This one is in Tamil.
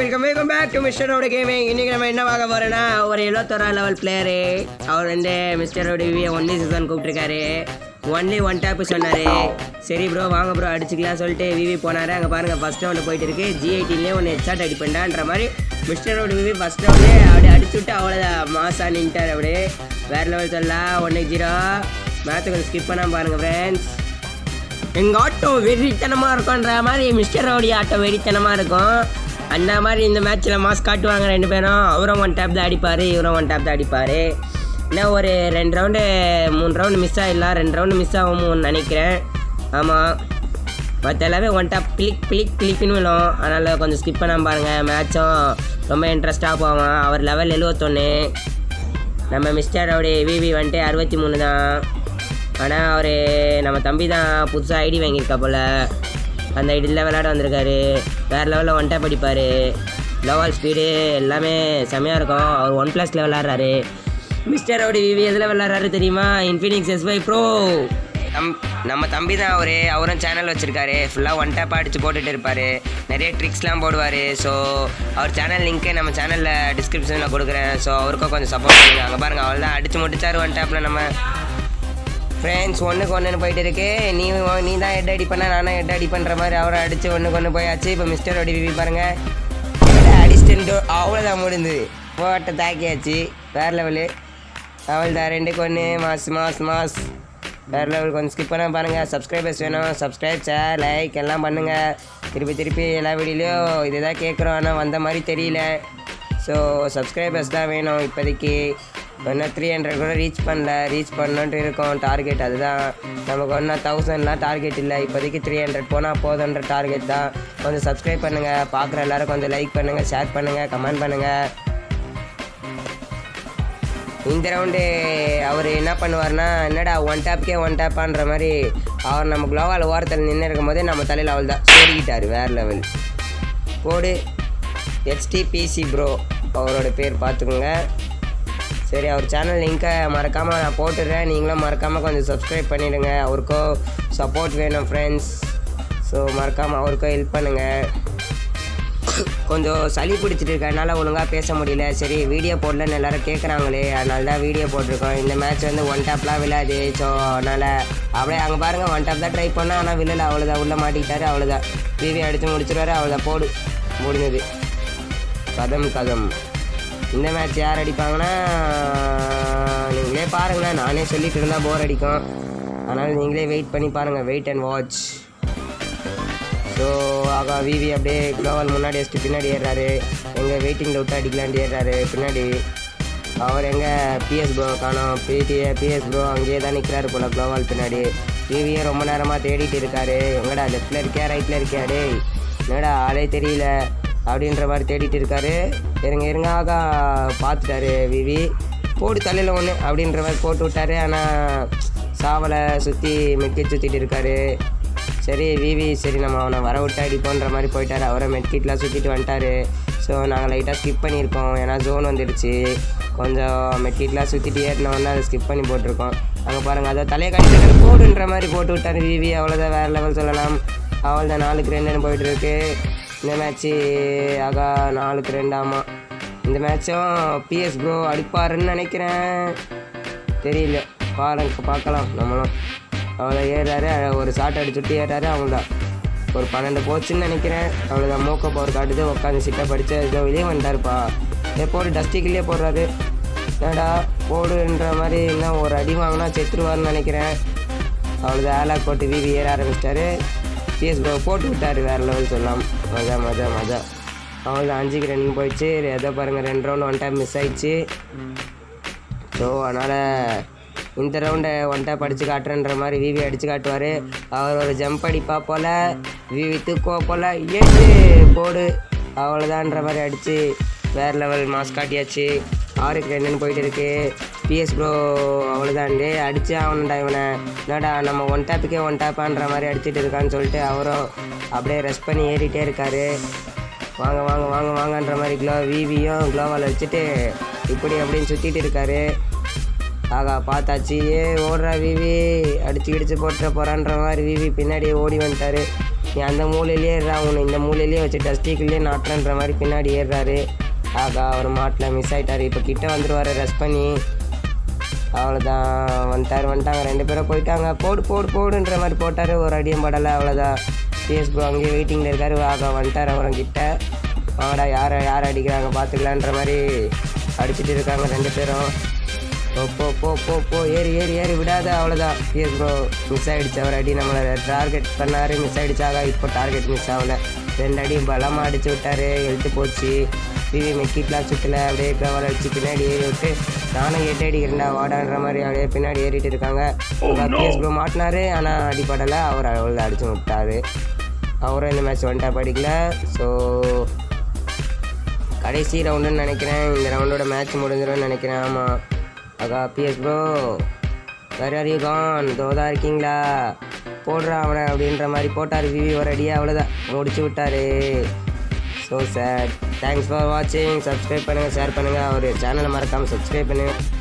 வெல்கம் வெல்கம் பேக் டு மிஸ்டரோட கேமிங் இன்னைக்கு நம்ம என்ன பார்க்க போறோம்னா ஒரு எழுபத்தோரா லெவல் பிளேயரு அவர் வந்து மிஸ்டரோட விவியை ஒன்லி சீசன் கூப்பிட்டுருக்காரு ஒன்லி ஒன் டேப்பு சொன்னாரு சரி ப்ரோ வாங்க ப்ரோ அடிச்சுக்கலாம் சொல்லிட்டு விவி போனாரு அங்கே பாருங்க ஃபர்ஸ்ட் ரவுண்டு போயிட்டு இருக்கு ஜிஐடிலே ஒன்று ஹெட்ஷாட் அடிப்பேன்டான்ற மாதிரி மிஸ்டரோட விவி ஃபர்ஸ்ட் ரவுண்டே அப்படியே அடிச்சு விட்டு அவ்வளோதான் மாசா நின்ட்டார் அப்படியே வேற லெவல் சொல்லலாம் ஒன்று ஜீரோ மேட்ச் கொஞ்சம் ஸ்கிப் பண்ணாம பாருங்க ஃப்ரெண்ட்ஸ் எங்கள் ஆட்டோ வெறித்தனமாக இருக்கும்ன்ற மாதிரி மிஸ்டரோடைய ஆட்டோ வெறித்தனமாக இருக்கும் அந்த மாதிரி இந்த மேட்ச்சில் மாஸ் காட்டுவாங்க ரெண்டு பேரும் அவரும் ஒன் டேப் தான் அடிப்பார் இவரும் ஒன் டேப் தான் அடிப்பார் இன்னும் ஒரு ரெண்டு ரவுண்டு மூணு ரவுண்டு மிஸ் ஆகிடலாம் ரெண்டு ரவுண்டு மிஸ் ஆகும்னு நினைக்கிறேன் ஆமாம் மற்ற எல்லாமே ஒன் டேப் கிளிக் கிளிக் கிளிக்னு விழும் அதனால் கொஞ்சம் ஸ்கிப் பண்ணாமல் பாருங்கள் மேட்சும் ரொம்ப இன்ட்ரெஸ்ட்டாக போவான் அவர் லெவல் எழுவத்தொன்று நம்ம மிஸ்டரோடைய விவி வந்துட்டு அறுபத்தி மூணு தான் ஆனால் அவர் நம்ம தம்பி தான் புதுசாக ஐடி வாங்கியிருக்கா போல் அந்த ஐடியில் விளையாட வந்திருக்காரு வேறு லெவலில் ஒன் டேப் அடிப்பார் லோவால் ஸ்பீடு எல்லாமே செம்மையாக இருக்கும் அவர் ஒன் ப்ளஸில் விளாட்றாரு மிஸ்டரோட விவி எதில் விளாட்றாரு தெரியுமா இன்ஃபினிக்ஸ் எஸ் ஃபைவ் ப்ரோ நம் நம்ம தம்பி தான் அவர் அவரும் சேனல் வச்சுருக்காரு ஃபுல்லாக ஒன் டேப் அடித்து போட்டுட்டு இருப்பார் நிறைய ட்ரிக்ஸ்லாம் போடுவார் ஸோ அவர் சேனல் லிங்க்கே நம்ம சேனலில் டிஸ்கிரிப்ஷனில் கொடுக்குறேன் ஸோ அவருக்கும் கொஞ்சம் சப்போர்ட் பண்ணுங்க அங்கே பாருங்கள் அவள் தான் அடித்து முடிச்சார் ஒன் டேப்பில் நம்ம ஃப்ரெண்ட்ஸ் ஒன்றுக்கு ஒன்றுன்னு போயிட்டு இருக்கு நீ நீ தான் ஹெட் அடி பண்ண நானும் ஹெட் அடி பண்ணுற மாதிரி அவரை அடித்து ஒன்றுக்கு ஒன்று போயாச்சு இப்போ மிஸ்டர் ஓடி விவி பாருங்கள் அடிஸ்டன்ட் அவ்வளோதான் முடிந்தது போட்ட தாக்கியாச்சு வேறு லெவலு அவள் தான் ரெண்டுக்கு ஒன்று மாஸ் மாஸ் மாஸ் வேறு லெவல் கொஞ்சம் ஸ்கிப் பண்ண பாருங்கள் சப்ஸ்கிரைபர்ஸ் வேணும் சப்ஸ்கிரைப் ஷேர் லைக் எல்லாம் பண்ணுங்கள் திருப்பி திருப்பி எல்லா வீடியோலையும் இதுதான் கேட்குறோம் ஆனால் வந்த மாதிரி தெரியல ஸோ சப்ஸ்கிரைபர்ஸ் தான் வேணும் இப்போதைக்கு இன்னும் த்ரீ ஹண்ட்ரட் கூட ரீச் பண்ணல ரீச் பண்ணணுன்ட்டு இருக்கோம் டார்கெட் அதுதான் நமக்கு ஒன்றும் தௌசண்ட்லாம் டார்கெட் இல்லை இப்போதைக்கு த்ரீ ஹண்ட்ரட் போனால் போதுன்ற டார்கெட் தான் கொஞ்சம் சப்ஸ்கிரைப் பண்ணுங்கள் பார்க்குற எல்லாரும் கொஞ்சம் லைக் பண்ணுங்கள் ஷேர் பண்ணுங்கள் கமெண்ட் பண்ணுங்கள் இந்த ரவுண்டு அவர் என்ன பண்ணுவார்னா என்னடா ஒன் டேப்க்கே ஒன் டேப்பான்ற மாதிரி அவர் நம்ம குளோவால் ஓரத்தில் நின்று இருக்கும் போதே நம்ம தலையில் அவள் தான் சோடிக்கிட்டார் வேறு லெவல் போடு ஹெச்டிபிசி ப்ரோ அவரோட பேர் பார்த்துக்கோங்க சரி அவர் சேனல் லிங்க்கை மறக்காமல் நான் போட்டுடுறேன் நீங்களும் மறக்காமல் கொஞ்சம் சப்ஸ்கிரைப் பண்ணிவிடுங்க அவருக்கும் சப்போர்ட் வேணும் ஃப்ரெண்ட்ஸ் ஸோ மறக்காமல் அவருக்கும் ஹெல்ப் பண்ணுங்கள் கொஞ்சம் சளி பிடிச்சிட்டு இருக்கனால ஒழுங்காக பேச முடியல சரி வீடியோ போடலன்னு எல்லாரும் கேட்குறாங்களே அதனால தான் வீடியோ போட்டிருக்கோம் இந்த மேட்ச் வந்து ஒன் டாப்லாம் விழாது ஸோ அதனால் அப்படியே அங்கே பாருங்கள் ஒன் டாப் தான் ட்ரை பண்ணால் ஆனால் விழல அவ்வளோதான் உள்ளே மாட்டிக்கிட்டாரு அவ்வளோதான் விவி அடித்து முடிச்சிருவாரு அவ்வளோதான் போடு முடிஞ்சது கதம் கதம் இந்த மேட்ச் யார் அடிப்பாங்கன்னா நீங்களே பாருங்களேன் நானே சொல்லிட்டு இருந்தால் போர் அடிக்கும் அதனால் நீங்களே வெயிட் பண்ணி பாருங்கள் வெயிட் அண்ட் வாட்ச் ஸோ ஆகா விவி அப்படியே குளோவல் முன்னாடி வச்சுட்டு பின்னாடி ஏறுறாரு எங்கே வெயிட்டிங்கில் விட்டு அடிக்கலான்ட்டு ஏறுறாரு பின்னாடி அவர் எங்கே பிஎஸ் ப்ரோ காணோம் பிடிஏ பிஎஸ் ப்ரோ அங்கேயே தான் நிற்கிறாரு போல் குளோவால் பின்னாடி விவியே ரொம்ப நேரமாக தேடிட்டு இருக்காரு எங்கடா லெஃப்டில் இருக்கியா ரைட்டில் இருக்கியா டேய் என்னடா ஆளே தெரியல அப்படின்ற மாதிரி தேடிட்டு இருக்காரு இருங்க இருங்க ஆகா பார்த்துட்டாரு விவி போடு தலையில் ஒன்று அப்படின்ற மாதிரி போட்டு விட்டாரு ஆனால் சாவலை சுற்றி மெக்கி சுற்றிட்டு இருக்காரு சரி விவி சரி நம்ம அவனை வர விட்டு அடிப்போன்ற மாதிரி போயிட்டார் அவரை மெட்கிட்லாம் சுற்றிட்டு வந்துட்டாரு ஸோ நாங்கள் லைட்டாக ஸ்கிப் பண்ணியிருக்கோம் ஏன்னா ஜோன் வந்துடுச்சு கொஞ்சம் மெட்கிட்லாம் சுற்றிட்டு ஏறினவொன்னே அதை ஸ்கிப் பண்ணி போட்டிருக்கோம் அங்கே பாருங்கள் அதை தலையை கட்டிட்டு போடுன்ற மாதிரி போட்டு விட்டார் விவி அவ்வளோதான் வேறு லெவல் சொல்லலாம் அவள் தான் நாலுக்கு ரெண்டுன்னு போயிட்டு இருக்கு இந்த மேட்ச்சு ஆகா நாலுக்கு ரெண்டு ஆமாம் இந்த மேட்சும் பிஎஸ் ப்ரோ அடிப்பாருன்னு நினைக்கிறேன் தெரியல பாருங்க பார்க்கலாம் நம்மளும் அவ்வளோ ஏறாரு ஒரு ஷாட் அடிச்சுட்டு ஏறாரு அவ்வளோதான் ஒரு பன்னெண்டு போச்சுன்னு நினைக்கிறேன் அவ்வளோதான் மூக்க பவர் காட்டுது உட்காந்து சிட்டை படித்து ஏதோ வெளியே வந்துட்டாருப்பா ஏ போடு டஸ்டிக்கிலே போடுறாரு ஏடா போடுன்ற மாதிரி இன்னும் ஒரு அடி வாங்கினா செத்துருவார்னு நினைக்கிறேன் அவ்வளோதான் ஏலாக் போட்டு விவி ஏற ஆரம்பிச்சிட்டாரு பிஎஸ் ப்ரோ போட்டு விட்டாரு வேறு லெவல் சொல்லலாம் மஜா மஜா மஜா அவ்வளோதான் அஞ்சுக்கு ரெண்டு போயிடுச்சு எதோ பாருங்கள் ரெண்டு ரவுண்ட் ஒன் டைம் மிஸ் ஆயிடுச்சு ஸோ அதனால் இந்த ரவுண்டை ஒன் டைப் அடித்து காட்டுறன்ற மாதிரி விவி அடித்து காட்டுவார் அவர் ஒரு ஜம்ப் அடிப்பா போல் விவி தூக்குவா போல் ஏட்டு போடு அவ்வளோதான்ற மாதிரி அடித்து வேறு லெவல் மாஸ் காட்டியாச்சு ஆறுக்கு ரெண்டுன்னு போயிட்டு இருக்கு பிஎஸ் ப்ரோ அவ்வளோதாண்டு அடித்து அவனுடா இவனை என்னடா நம்ம ஒன் டேப்புக்கே ஒன் டேப்பான்ற மாதிரி அடிச்சிட்டு இருக்கான்னு சொல்லிட்டு அவரும் அப்படியே ரெஸ்ட் பண்ணி ஏறிட்டே இருக்காரு வாங்க வாங்க வாங்க வாங்கன்ற மாதிரி க்ளோ விவியும் க்ளோவால் வச்சுட்டு இப்படி அப்படின்னு சுற்றிட்டு இருக்காரு ஆகா பார்த்தாச்சு ஏ ஓடுறா விவி அடிச்சு கிடிச்சு போட்டுற போகிறான்ற மாதிரி விவி பின்னாடியே ஓடி வந்துட்டாரு நீ அந்த மூலையிலே ஏறுறா உன்னை இந்த மூலையிலே வச்சு டஸ்டிக்குள்ளே நாட்டுறன்ற மாதிரி பின்னாடி ஏறுறாரு ஆகா அவர் மாட்டில் மிஸ் ஆயிட்டாரு இப்போ கிட்ட வந்துடுவார் ரெஸ்ட் பண்ணி அவ்வளோதான் வந்துட்டார் வந்துட்டாங்க ரெண்டு பேரும் போயிட்டாங்க போடு போடு போடுன்ற மாதிரி போட்டார் ஒரு அடியும் படலை அவ்வளோதான் பிஎஸ் ப்ரோ அங்கேயே வெயிட்டிங்கில் இருக்காரு ஆகா வந்துட்டார் அவரும் கிட்ட வாடா யாரை யார் அடிக்கிறாங்க பார்த்துக்கலான்ற மாதிரி அடிச்சிட்டு இருக்காங்க ரெண்டு பேரும் போ போ போ போ போ ஏறி ஏறி ஏறி விடாத அவ்வளோதான் பிஎஸ் ப்ரோ மிஸ் ஆகிடுச்சு அவர் அடி நம்மளை டார்கெட் பண்ணார் மிஸ் ஆகிடுச்சாக இப்போ டார்கெட் மிஸ் ஆகல ரெண்டு அடியும் பலமாக அடிச்சு விட்டாரு எழுத்து போச்சு டிவி மெக்கிட்லாம் சுற்றல அப்படியே கவர் அடிச்சு பின்னாடி ஏறி விட்டு நானும் எட்டு அடிக்கிறேன்டா வாடான்ற மாதிரி அப்படியே பின்னாடி ஏறிட்டு இருக்காங்க பிஎஸ் ப்ரோ மாட்டினாரு ஆனால் அடிப்படலை அவர் அவ்வளோ அடிச்சு விட்டாரு அவரும் இந்த மேட்ச் வந்துட்டா படிக்கல ஸோ கடைசி ரவுண்டுன்னு நினைக்கிறேன் இந்த ரவுண்டோட மேட்ச் முடிஞ்சிடும்னு நினைக்கிறேன் ஆமாம் அக்கா பிஎஸ் ப்ரோ வேற ஆர் யூ கான் தோதா இருக்கீங்களா போடுறா அவனை அப்படின்ற மாதிரி போட்டார் விவி ஒரு அடியே அவ்வளோதான் முடிச்சு விட்டாரு ஸோ சார் தேங்க்ஸ் ஃபார் வாட்சிங் சப்ஸ்கிரைப் பண்ணுங்கள் ஷேர் பண்ணுங்கள் அவர் சேனலை மறக்காமல் சப்ஸ்கிரைப் பண்ணுங்கள்